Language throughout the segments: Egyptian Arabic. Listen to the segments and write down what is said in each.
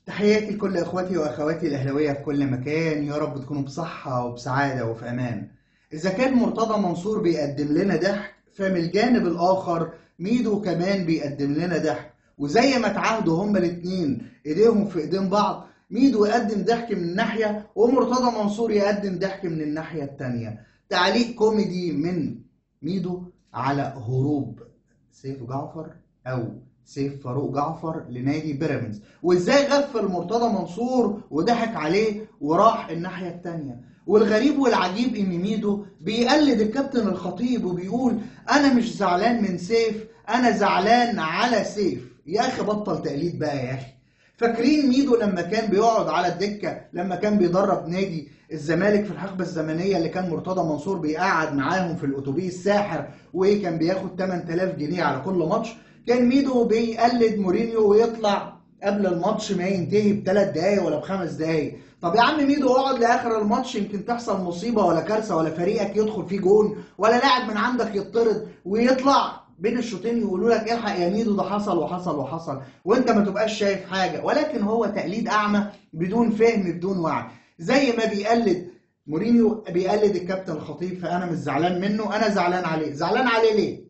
تحياتي لكل اخواتي واخواتي الاهلاويه في كل مكان يا رب تكونوا بصحه وبسعاده وفي امان اذا كان مرتضى منصور بيقدم لنا ضحك فمن الجانب الاخر ميدو كمان بيقدم لنا ضحك وزي ما اتعاهدوا هما الاتنين ايديهم في ايدين بعض ميدو يقدم ضحك من ناحيه ومرتضى منصور يقدم ضحك من الناحيه التانيه تعليق كوميدي من ميدو على هروب سيف جعفر او سيف فاروق جعفر لنادي بيراميدز وازاي غفل مرتضى منصور وضحك عليه وراح الناحيه التانيه والغريب والعجيب ان ميدو بيقلد الكابتن الخطيب وبيقول انا مش زعلان من سيف انا زعلان على سيف يا اخي بطل تقليد بقى يا اخي فاكرين ميدو لما كان بيقعد على الدكه لما كان بيدرب نادي الزمالك في الحقبه الزمنيه اللي كان مرتضى منصور بيقعد معاهم في الاتوبيس ساحر وكان بياخد 8000 جنيه على كل ماتش كان ميدو بيقلد مورينيو ويطلع قبل الماتش ما ينتهي بثلاث دقايق ولا بخمس دقايق طب يا عم ميدو اقعد لاخر الماتش يمكن تحصل مصيبه ولا كارثه ولا فريقك يدخل فيه جون ولا لاعب من عندك يطرد ويطلع بين الشوطين يقولوا لك الحق يا ميدو ده حصل وحصل وحصل وانت ما تبقاش شايف حاجه ولكن هو تقليد اعمى بدون فهم بدون وعي زي ما بيقلد مورينيو بيقلد الكابتن الخطيب فانا مش زعلان منه انا زعلان عليه زعلان عليه ليه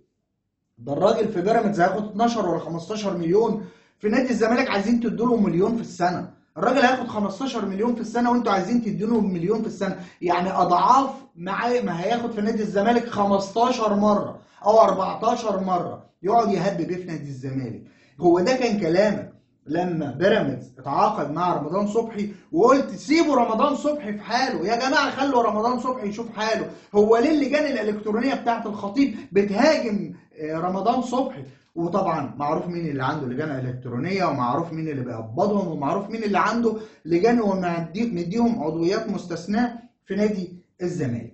ده الراجل في بيراميدز هياخد 12 ولا 15 مليون في نادي الزمالك عايزين تدوا له مليون في السنه الراجل هياخد 15 مليون في السنه وانتوا عايزين تدوا له مليون في السنه يعني اضعاف معاه ما هياخد في نادي الزمالك 15 مره او 14 مره يقعد يهب بيه في نادي الزمالك هو ده كان كلامك لما بيراميدز اتعاقد مع رمضان صبحي وقلت سيبوا رمضان صبحي في حاله يا جماعه خلوا رمضان صبحي يشوف حاله هو ليه اللجان الالكترونيه بتاعه الخطيب بتهاجم رمضان صبحي وطبعا معروف مين اللي عنده لجان الكترونيه ومعروف مين اللي بيقبضهم ومعروف مين اللي عنده لجان ومديهم عضويات مستثناه في نادي الزمالك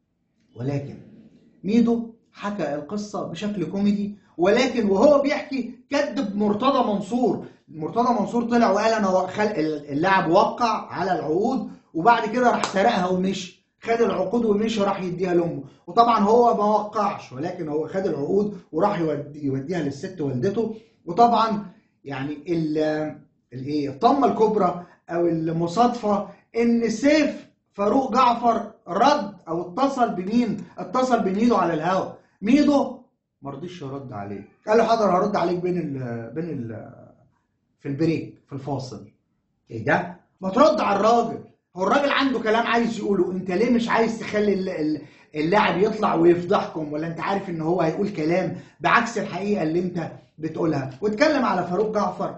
ولكن ميدو حكى القصه بشكل كوميدي ولكن وهو بيحكي كذب مرتضى منصور مرتضى منصور طلع وقال انا خلق اللاعب وقع على العقود وبعد كده راح سرقها ومشي خد العقود ومشي راح يديها لامه وطبعا هو ما وقعش ولكن هو خد العقود وراح يودي يوديها للست والدته وطبعا يعني الايه الطمه الكبرى او المصادفه ان سيف فاروق جعفر رد او اتصل بمين اتصل بميدو على الهوا ميدو ما رضيش يرد عليه قال له حاضر هرد عليك بين ال بين ال في البريك في الفاصل ايه ده ما ترد على الراجل هو الراجل عنده كلام عايز يقوله انت ليه مش عايز تخلي اللاعب يطلع ويفضحكم ولا انت عارف ان هو هيقول كلام بعكس الحقيقه اللي انت بتقولها واتكلم على فاروق جعفر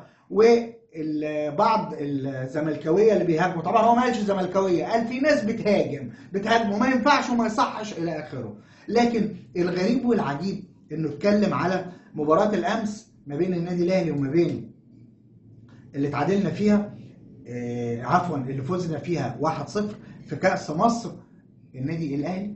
وبعض الزملكاويه اللي بيهاجموا طبعا هو ما قالش زملكاويه قال في ناس بتهاجم بتهاجم وما ينفعش وما يصحش الى اخره لكن الغريب والعجيب انه اتكلم على مباراه الامس ما بين النادي الاهلي وما بين اللي تعادلنا فيها آه عفوا اللي فزنا فيها 1-0 في كأس مصر النادي الأهلي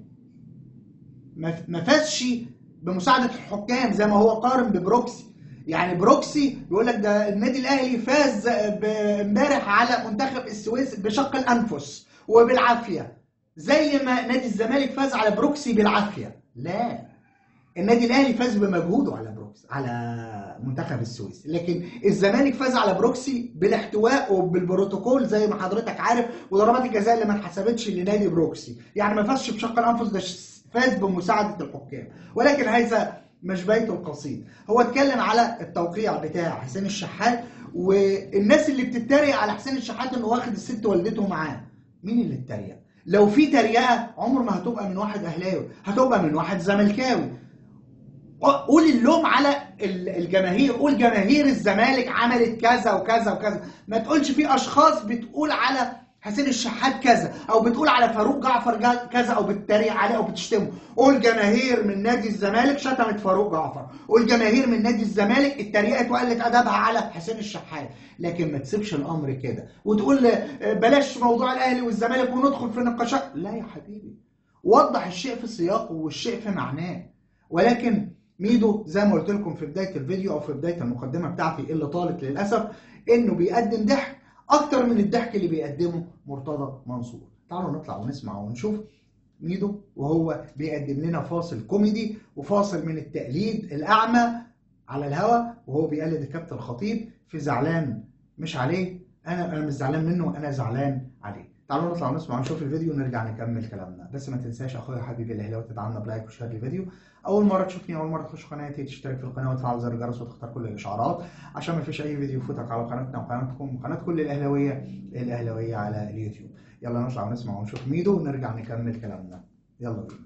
ما فازش بمساعدة الحكام زي ما هو قارن ببروكسي يعني بروكسي بيقول لك ده النادي الأهلي فاز امبارح على منتخب السويس بشق الأنفس وبالعافية زي ما نادي الزمالك فاز على بروكسي بالعافية لا النادي الأهلي فاز بمجهوده على بروكسي على منتخب السويس لكن الزمالك فاز على بروكسي بالاحتواء وبالبروتوكول زي ما حضرتك عارف وضربات الجزاء اللي ما اتحسبتش لنادي بروكسي يعني ما فازش بشق الانفس ده فاز بمساعده الحكام ولكن هذا مش بيته القصيد هو اتكلم على التوقيع بتاع حسين الشحات والناس اللي بتتريق على حسين الشحات انه واخد الست والدته معاه مين اللي اتريق لو في تريقه عمر ما هتبقى من واحد اهلاوي هتبقى من واحد زملكاوي قول اللوم على الجماهير قول جماهير الزمالك عملت كذا وكذا وكذا ما تقولش في اشخاص بتقول على حسين الشحات كذا او بتقول على فاروق جعفر كذا او بتتريق عليه او بتشتمه قول جماهير من نادي الزمالك شتمت فاروق جعفر قول جماهير من نادي الزمالك اتريقت وقلت ادبها على حسين الشحات لكن ما تسيبش الامر كده وتقول بلاش موضوع الاهلي والزمالك وندخل في نقاشات لا يا حبيبي وضح الشيء في سياقه والشيء في معناه ولكن ميدو زي ما قلت لكم في بدايه الفيديو او في بدايه المقدمه بتاعتي اللي طالت للاسف انه بيقدم ضحك اكتر من الضحك اللي بيقدمه مرتضى منصور تعالوا نطلع ونسمع ونشوف ميدو وهو بيقدم لنا فاصل كوميدي وفاصل من التقليد الاعمى على الهوا وهو بيقلد الكابتن الخطيب في زعلان مش عليه انا انا مش زعلان منه انا زعلان عليه تعالوا نطلع نسمع ونشوف الفيديو ونرجع نكمل كلامنا بس ما تنساش اخويا حبيبي الاهلاوي تدعمنا بلايك وشير للفيديو اول مره تشوفني اول مره تخش قناتي تشترك في القناه وتفعل زر الجرس وتختار كل الاشعارات عشان ما فيش اي فيديو يفوتك على قناتنا وقناتكم قناه كل الاهلاويه الاهلاويه على اليوتيوب يلا نطلع نسمع ونشوف ميدو ونرجع نكمل كلامنا يلا بينا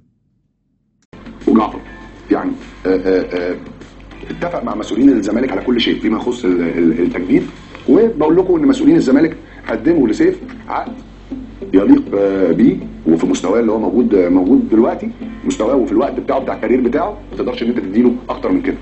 وجعفر يعني آه، آه، آه، اتفق مع مسؤولين الزمالك على كل شيء فيما يخص ال- ال- التجديد وبقول لكم ان مسؤولين الزمالك قدموا لسيف عقد يليق آه، بيه وفي مستواه اللي هو موجود آه، موجود دلوقتي مستواه وفي الوقت بتاعه بتاع الكارير بتاعه ما تقدرش ان انت تديله اكتر من كده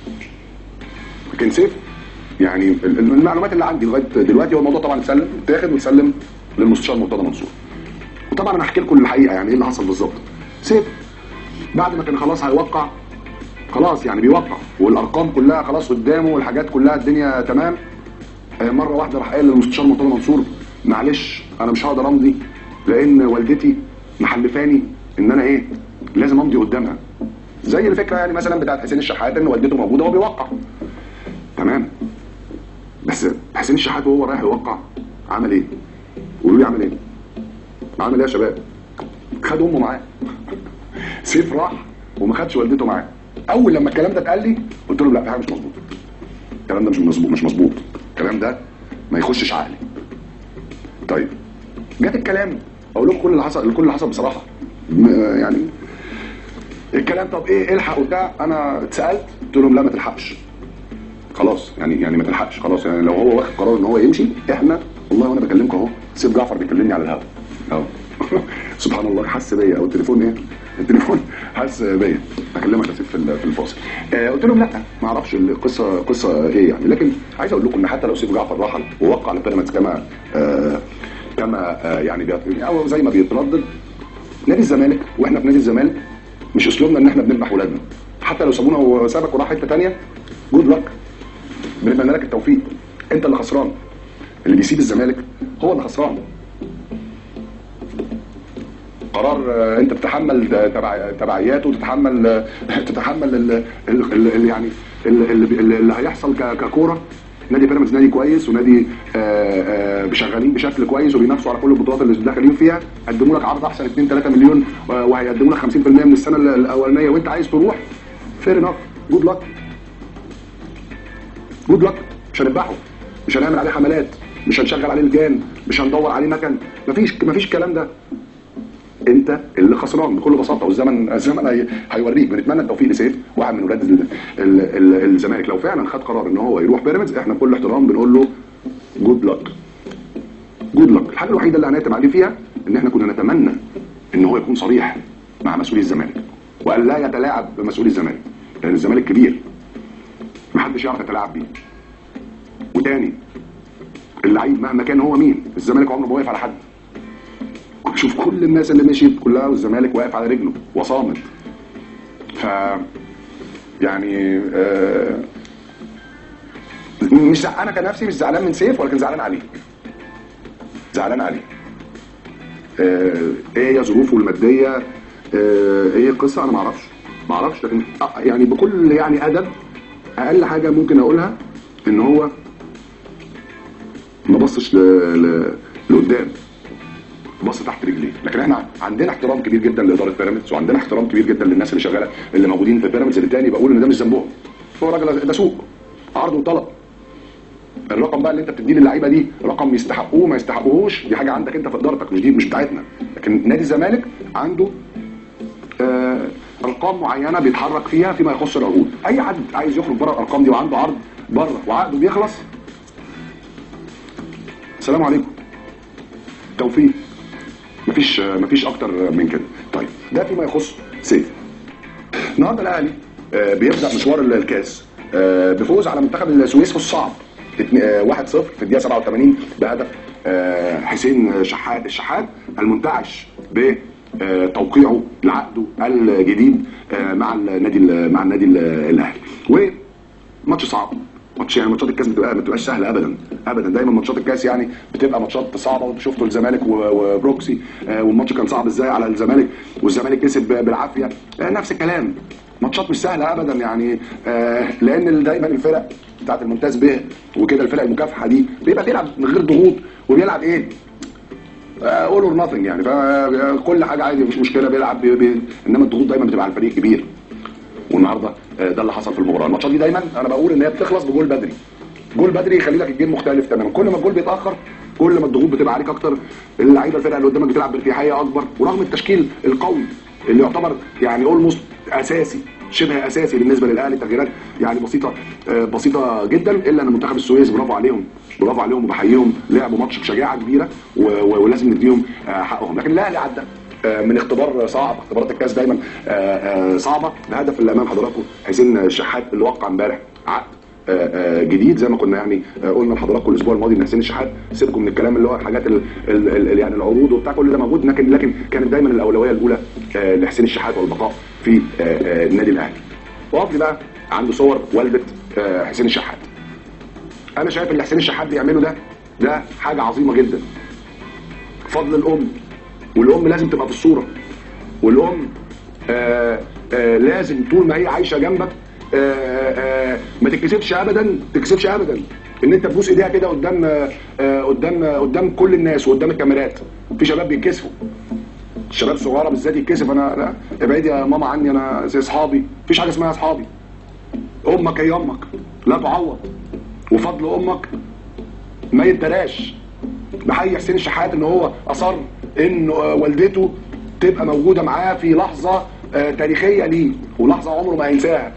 لكن سيف يعني ال- ال- المعلومات اللي عندي لغايه دلوقتي هو الموضوع طبعا اتسلم اتاخد واتسلم للمستشار مرتضى منصور وطبعا انا هحكي لكم الحقيقه يعني ايه اللي حصل بالظبط سيف بعد ما كان خلاص هيوقع خلاص يعني بيوقع والارقام كلها خلاص قدامه والحاجات كلها الدنيا تمام آه، مره واحده راح قايل للمستشار مرتضى منصور معلش انا مش هقدر امضي لان والدتي محلفاني ان انا ايه لازم امضي قدامها زي الفكره يعني مثلا بتاعت حسين الشحات ان والدته موجوده وهو بيوقع تمام بس حسين الشحات وهو رايح يوقع عمل ايه؟ قولوا لي عمل ايه؟ عمل ايه يا شباب؟ خد امه معاه سيف راح وما خدش والدته معاه اول لما الكلام ده اتقال لي قلت له لا في حاجه مش مظبوط الكلام ده مش مظبوط مش مظبوط الكلام ده ما يخشش عقلي طيب جت الكلام اقول لكم كل اللي حصل كل اللي حصل بصراحه م- يعني الكلام طب ايه الحق وبتاع انا اتسالت قلت لهم لا ما تلحقش خلاص يعني يعني ما تلحقش خلاص يعني لو هو واخد قرار ان هو يمشي احنا والله وانا بكلمكم اهو سيف جعفر بيكلمني على الهوا اهو سبحان الله حس بيا او التليفون ايه التليفون حس بيا اكلمك يا سيف في ال- في الفاصل آه قلت لهم لا ما اعرفش القصه قصه ايه يعني لكن عايز اقول لكم ان حتى لو سيف جعفر رحل ووقع لبيراميدز كما آه كما آه يعني بيت- او زي ما بيتردد نادي الزمالك واحنا في نادي الزمالك مش اسلوبنا ان احنا بنذبح ولادنا حتى لو سابونا وسابك وراح حته ثانيه جود لك بنتمنى لك التوفيق انت اللي خسران اللي بيسيب الزمالك هو اللي خسران قرار آه، انت بتتحمل آه، تبع تبعياته وتتحمل آه، تتحمل ال- ال- ال- ال- يعني ال- ال- ال- اللي هيحصل ك- ككوره نادي بيراميدز نادي كويس ونادي آه، آه، شغالين بشكل كويس وبينافسوا على كل البطولات اللي داخلين فيها قدموا لك عرض احسن 2 3 مليون آه، وهيقدموا لك 50% من السنه ال- الاولانيه وانت عايز تروح فير انف جود لك جود لك مش هنذبحه مش هنعمل عليه حملات مش هنشغل عليه لجان مش هندور عليه مكن مفيش مفيش الكلام ده انت اللي خسران بكل بساطه والزمن الزمن هي- هيوريك بنتمنى التوفيق لسيف واحد من ولاد ال- ال- ال- الزمالك لو فعلا خد قرار ان هو يروح بيراميدز احنا بكل احترام بنقول له جود لك جود لك الحاجه الوحيده اللي هنعتب عليه فيها ان احنا كنا نتمنى ان هو يكون صريح مع مسؤولي الزمالك وان لا يتلاعب بمسؤولي الزمالك لان الزمالك كبير محدش يعرف يتلاعب بيه وتاني اللعيب مهما كان هو مين الزمالك عمره ما وقف على حد شوف كل الناس اللي مشيت كلها والزمالك واقف على رجله وصامت ف يعني آه مش زع- انا كنفسي مش زعلان من سيف ولكن زعلان عليه زعلان عليه آه ايه هي ظروفه الماديه آه ايه القصه انا ما اعرفش ما اعرفش لكن آه، يعني بكل يعني ادب اقل حاجه ممكن اقولها ان هو ما بصش ل... ل... لقدام بص تحت رجليه لكن احنا عندنا احترام كبير جدا لاداره بيراميدز وعندنا احترام كبير جدا للناس اللي شغاله اللي موجودين في بيراميدز اللي تاني بقول ان ده مش ذنبهم هو راجل ده سوق عرض وطلب الرقم بقى اللي انت بتديه للعيبه دي رقم يستحقوه ما يستحقوهوش دي حاجه عندك انت في ادارتك مش دي مش بتاعتنا لكن نادي الزمالك عنده آه ارقام معينه بيتحرك فيها فيما يخص العقود اي حد عايز يخرج بره الارقام دي وعنده عرض بره وعقده بيخلص السلام عليكم توفيق مفيش مفيش اكتر من كده طيب ده فيما يخص سيف النهارده الاهلي آه، بيبدا مشوار ال- الكاس آه، بفوز على منتخب السويس في الصعب اتن- آه، 1-0 في الدقيقه 87 بهدف آه، حسين شحات الشحات المنتعش بتوقيعه لعقده الجديد آه، مع النادي ال- مع النادي ال- الاهلي وماتش صعب ماتش يعني ماتشات الكاس بتبقى ما بتبقاش سهله ابدا ابدا دايما ماتشات الكاس يعني بتبقى ماتشات صعبه وانتوا شفتوا الزمالك و- وبروكسي آه، والماتش كان صعب ازاي على الزمالك والزمالك كسب ب- بالعافيه آه، نفس الكلام ماتشات مش سهله ابدا يعني آه، لان دايما الفرق بتاعت الممتاز به وكده الفرق المكافحه دي بيبقى بيلعب من غير ضغوط وبيلعب ايه اول اور ناثينج يعني فكل حاجه عادي مفيش مشكله بيلعب بي بي انما الضغوط دايما بتبقى على الفريق الكبير والنهارده آه، ده اللي حصل في المباراه الماتشات دي دايما انا بقول ان هي بتخلص بجول بدري جول بدري يخلي لك الجيم مختلف تماما كل ما الجول بيتاخر كل ما الضغوط بتبقى عليك اكتر اللعيبه الفرقه اللي قدامك بتلعب بارتياحيه اكبر ورغم التشكيل القوي اللي يعتبر يعني اولموست اساسي شبه اساسي بالنسبه للاهلي تغييرات يعني بسيطه آه، بسيطه جدا الا ان منتخب السويس برافو عليهم برافو عليهم وبحييهم لعبوا ماتش بشجاعه كبيره و- و- ولازم نديهم آه، حقهم لكن الاهلي عدى آه، من اختبار صعب اختبارات الكاس دايما آه، آه، صعبه الهدف اللي امام حضراتكم حسين الشحات اللي وقع امبارح عقد آه، آه، جديد زي ما كنا يعني آه، قلنا لحضراتكم الاسبوع الماضي ان حسين الشحات سيبكم من الكلام اللي هو الحاجات ال ال ال يعني العروض وبتاع كل ده موجود لكن لكن كانت دايما الاولويه الاولى آه، لحسين الشحات والبقاء في آه، آه، النادي الاهلي. وقف لي بقى عنده صور والده آه، حسين الشحات. انا شايف اللي حسين الشحات بيعمله ده ده حاجه عظيمه جدا. فضل الام والام لازم تبقى في الصوره والام آه آه لازم طول ما هي عايشه جنبك آه آه ما تتكسفش ابدا تكسفش ابدا ان انت تبوس ايديها كده قدام آه آه، قدام آه، قدام كل الناس وقدام الكاميرات في شباب بيتكسفوا الشباب الصغيره بالذات يتكسف انا لا ابعدي يا ماما عني انا زي اصحابي مفيش حاجه اسمها اصحابي امك هي امك لا تعوض وفضل امك ما يتدراش بحيي حسين الشحات ان هو اصر ان آه، والدته تبقى موجوده معاه في لحظه آه، تاريخيه ليه ولحظه عمره ما هينساها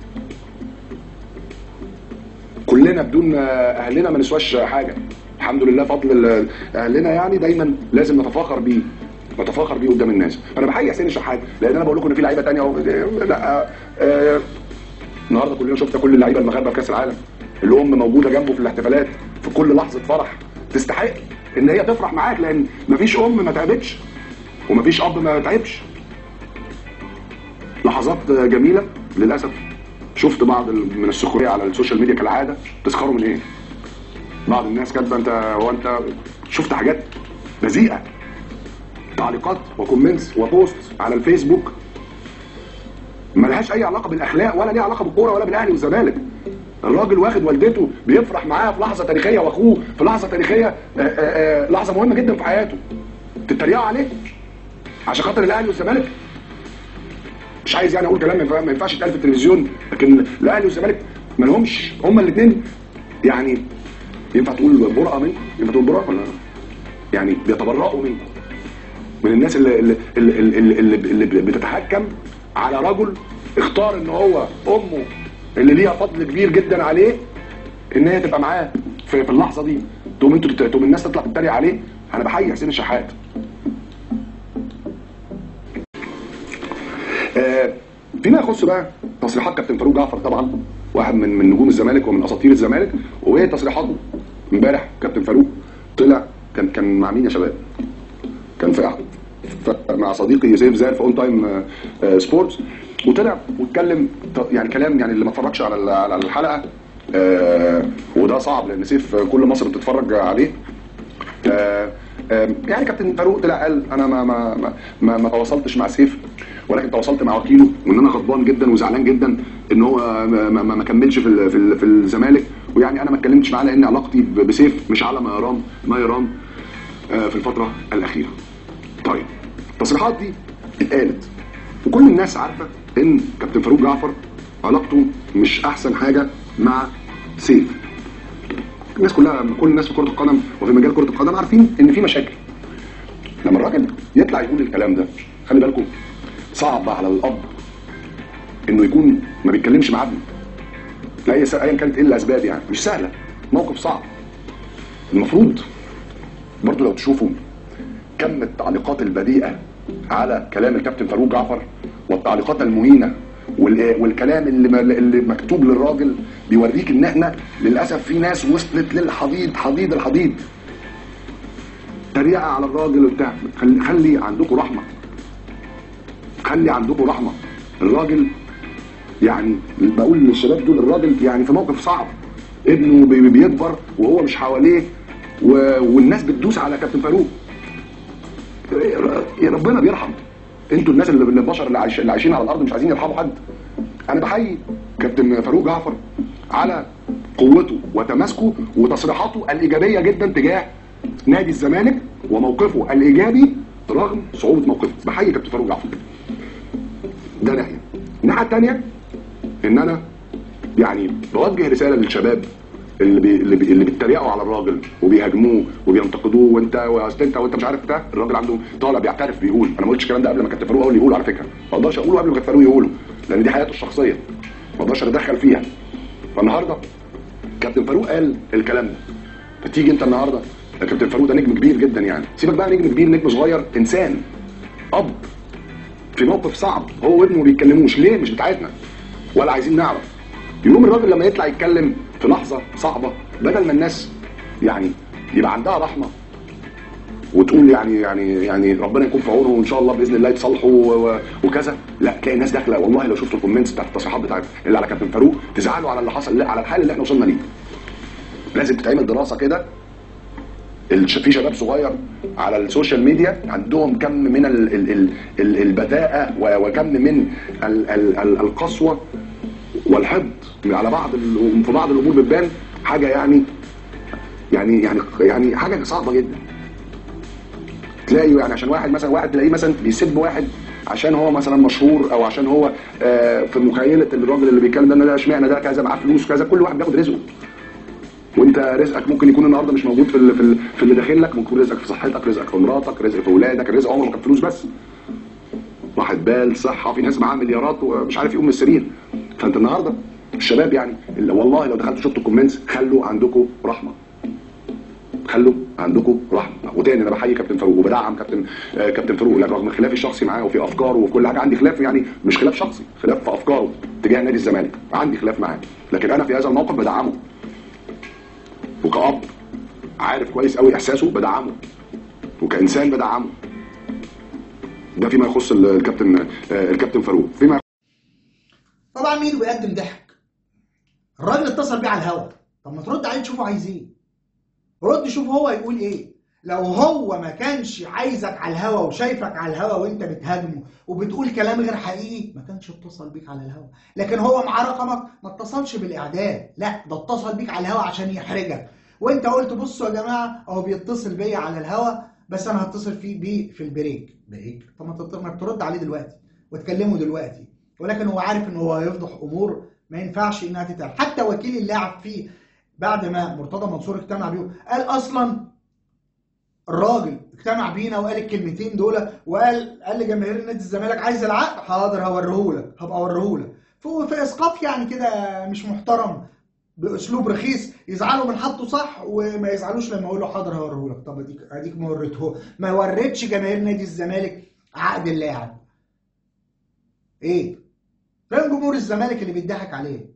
كلنا بدون آه، اهلنا ما نسواش حاجه الحمد لله فضل ال- اهلنا يعني دايما لازم نتفاخر بيه نتفاخر بيه قدام الناس انا بحيي حسين الشحات لان انا بقول لكم ان في لعيبه تانية اهو لا آه، النهارده كلنا شفنا كل اللعيبه المغاربه في كاس العالم الام موجوده جنبه في الاحتفالات في كل لحظه فرح تستحق ان هي تفرح معاك لان مفيش ام ما تعبتش ومفيش اب ما تعبش لحظات جميله للاسف شفت بعض ال- من السخريه على السوشيال ميديا كالعاده تسخروا من ايه بعض الناس كاتبه انت هو انت شفت حاجات بذيئه تعليقات وكومنتس وبوست على الفيسبوك ملهاش اي علاقه بالاخلاق ولا ليها علاقه بالكوره ولا بالاهلي والزمالك الراجل واخد والدته بيفرح معاها في لحظه تاريخيه واخوه في لحظه تاريخيه آه، آه، آه، لحظه مهمه جدا في حياته تتريقوا عليه عشان خاطر الاهلي والزمالك مش عايز يعني اقول كلام ما ينفع- ما ينفعش يتقال في التلفزيون لكن الاهلي والزمالك ما لهمش هما الاثنين يعني ينفع تقول برأة منكم ينفع تقول برأة ولا يعني بيتبرأوا منكم من الناس اللي اللي اللي, اللي, اللي, اللي بتتحكم على رجل اختار ان هو امه اللي ليها فضل كبير جدا عليه ان هي تبقى معاه في, في اللحظه دي تقوم انتوا تت- تقوم الناس تطلع تتريق عليه انا بحيي حسين الشحات آه، فيما يخص بقى تصريحات كابتن فاروق جعفر طبعا واحد من من نجوم الزمالك ومن اساطير الزمالك وايه تصريحاته امبارح كابتن فاروق طلع كان كان مع مين يا شباب؟ كان في ف- مع صديقي سيف زال في اون تايم سبورتس وطلع واتكلم ط- يعني كلام يعني اللي ما اتفرجش على ال- على الحلقه آه، وده صعب لان سيف كل مصر بتتفرج عليه آه، آه، يعني كابتن فاروق طلع قال انا ما ما ما, ما, ما تواصلتش مع سيف ولكن تواصلت مع وكيله وان انا غضبان جدا وزعلان جدا ان هو ما, ما, ما كملش في ال- في, ال- في الزمالك ويعني انا ما اتكلمتش معاه لان علاقتي ب- بسيف مش على ما يرام ما يرام آه، في الفتره الاخيره. طيب التصريحات دي اتقالت وكل الناس عارفه ان كابتن فاروق جعفر علاقته مش احسن حاجه مع سيف الناس كلها كل الناس في كره القدم وفي مجال كره القدم عارفين ان في مشاكل لما الراجل يطلع يقول الكلام ده خلي بالكم صعب على الاب انه يكون ما بيتكلمش مع ابنه لاي س- ايا كانت ايه الاسباب يعني مش سهله موقف صعب المفروض برضو لو تشوفوا كم التعليقات البذيئه على كلام الكابتن فاروق جعفر والتعليقات المهينه وال- والكلام اللي ما- اللي مكتوب للراجل بيوريك ان احنا للاسف في ناس وصلت للحضيض حضيض الحضيض تريقه على الراجل وبتاع خلي, خلي عندكم رحمه خلي عندكم رحمه الراجل يعني بقول للشباب دول الراجل يعني في موقف صعب ابنه بي- بيكبر وهو مش حواليه و- والناس بتدوس على كابتن فاروق يا ربنا بيرحم انتوا الناس اللي اللي البشر اللي, عايش اللي عايشين على الارض مش عايزين يرحموا حد انا بحيي كابتن فاروق جعفر على قوته وتماسكه وتصريحاته الايجابيه جدا تجاه نادي الزمالك وموقفه الايجابي رغم صعوبه موقفه بحيي كابتن فاروق جعفر ده ناحيه الناحيه الثانيه ان انا يعني بوجه رساله للشباب اللي بي اللي, بي اللي بيتريقوا على الراجل وبيهاجموه وبينتقدوه وانت واصل انت وانت مش عارف بتاع الراجل عنده طالع بيعترف بيقول انا ما قلتش الكلام ده قبل ما كابتن فاروق هو اللي يقوله على فكره ما اقدرش اقوله قبل ما كابتن فاروق يقوله لان دي حياته الشخصيه ما اقدرش اتدخل فيها فالنهارده كابتن فاروق قال الكلام ده فتيجي انت النهارده يا كابتن فاروق ده نجم كبير جدا يعني سيبك بقى نجم كبير نجم صغير انسان اب في موقف صعب هو وابنه ما بيتكلموش ليه مش بتاعتنا ولا عايزين نعرف يقوم الراجل لما يطلع يتكلم في لحظه صعبه بدل ما الناس يعني يبقى عندها رحمه وتقول يعني يعني يعني ربنا يكون في عونه وان شاء الله باذن الله يتصالحوا و- و- وكذا لا تلاقي الناس داخله والله لو شفتوا الكومنتس بتاعت التصريحات بتاعت اللي على كابتن فاروق تزعلوا على اللي حصل لا على الحال اللي احنا وصلنا ليه لازم تتعمل دراسه كده الش- في شباب صغير على السوشيال ميديا عندهم كم من ال ال ال ال البذاءه و- وكم من ال ال ال القسوه والحقد على بعض ال- في بعض الامور بتبان حاجه يعني يعني يعني يعني حاجه صعبه جدا تلاقي يعني عشان واحد مثلا واحد تلاقيه مثلا بيسب واحد عشان هو مثلا مشهور او عشان هو آه، في مخيله الراجل اللي بيتكلم ده إن ده اشمعنى ده كذا معاه فلوس كذا كل واحد بياخد رزقه وانت رزقك ممكن يكون النهارده مش موجود في ال- في, ال- في اللي داخل لك ممكن يكون رزقك في صحتك رزقك في مراتك رزق في اولادك الرزق عمره ما كان فلوس بس راحة بال صحه في ناس معاها مليارات ومش عارف يقوم من السرير فانت النهارده الشباب يعني اللي والله لو دخلتوا شفتوا الكومنتس خلوا عندكم رحمه خلوا عندكم رحمه وتاني انا بحيي كابتن فاروق وبدعم كابتن آه كابتن فاروق لأن رغم خلافي الشخصي معاه وفي افكاره وفي كل حاجه عندي خلاف يعني مش خلاف شخصي خلاف في افكاره تجاه نادي الزمالك عندي خلاف معاه لكن انا في هذا الموقف بدعمه وكأب عارف كويس قوي احساسه بدعمه وكانسان بدعمه ده فيما يخص ال- الكابتن آه، الكابتن فاروق فيما طبعا ميدو بيقدم ضحك الراجل اتصل بيه على الهوا طب ما ترد عليه تشوفه عايز ايه رد شوف هو يقول ايه لو هو ما كانش عايزك على الهوا وشايفك على الهوا وانت بتهاجمه وبتقول كلام غير حقيقي ما كانش اتصل بيك على الهوا لكن هو معاه رقمك ما اتصلش بالاعداد لا ده اتصل بيك على الهوا عشان يحرجك وانت قلت بصوا يا جماعه هو بيتصل بيا على الهوا بس انا هتصل فيه بيه في البريك بريك طب ما تط- ما ترد عليه دلوقتي وتكلمه دلوقتي ولكن هو عارف ان هو هيفضح امور ما ينفعش انها تتقال حتى وكيل اللاعب فيه بعد ما مرتضى منصور اجتمع بيه قال اصلا الراجل اجتمع بينا وقال الكلمتين دول وقال قال لجماهير نادي الزمالك عايز العقد حاضر هوريهولك هبقى اوريهولك في في اسقاط يعني كده مش محترم باسلوب رخيص يزعلوا من حطه صح وما يزعلوش لما اقول له حاضر هوريهولك طب اديك اديك ما وريته ما وريتش جماهير نادي الزمالك عقد اللاعب ايه فين جمهور الزمالك اللي بيضحك عليه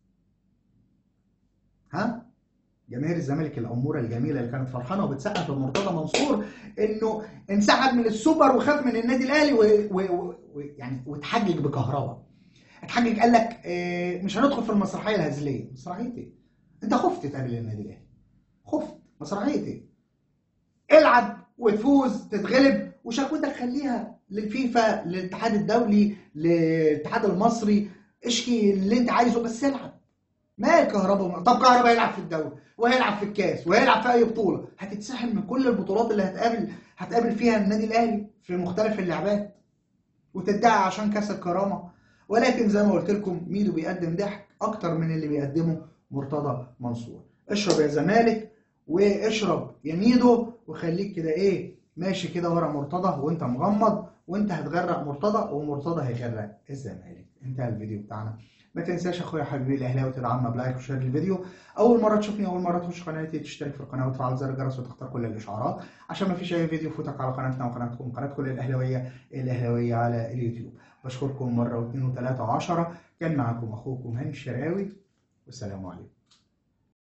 ها جماهير الزمالك الاموره الجميله اللي كانت فرحانه وبتسقف لمرتضى منصور انه انسحب من السوبر وخاف من النادي الاهلي و- و- و- يعني واتحجج بكهرباء اتحجج قال لك آه، مش هندخل في المسرحيه الهزليه مسرحيه ايه انت خفت تقابل النادي الاهلي خفت مسرحيه ايه العب وتفوز تتغلب وشكوتك خليها للفيفا للاتحاد الدولي للاتحاد المصري اشكي اللي انت عايزه بس العب ما كهرباء طب كهرباء هيلعب في الدوري وهيلعب في الكاس وهيلعب في اي بطوله هتتسحب من كل البطولات اللي هتقابل هتقابل فيها النادي الاهلي في مختلف اللعبات وتدعي عشان كاس الكرامه ولكن زي ما قلت لكم ميدو بيقدم ضحك اكتر من اللي بيقدمه مرتضى منصور اشرب يا زمالك واشرب يا ميدو وخليك كده ايه ماشي كده ورا مرتضى وانت مغمض وانت هتغرق مرتضى ومرتضى هيغرق الزمالك انتهى الفيديو بتاعنا ما تنساش اخويا حبيبي الاهلاوي تدعمنا بلايك وشير الفيديو اول مره تشوفني اول مره تخش قناتي تشترك في القناه وتفعل زر الجرس وتختار كل الاشعارات عشان ما فيش اي فيديو يفوتك على قناتنا وقناتكم قناه كل الاهلاويه الاهلاويه على اليوتيوب بشكركم مره واثنين وثلاثه وعشره كان معكم اخوكم هاني الشراوي والسلام عليكم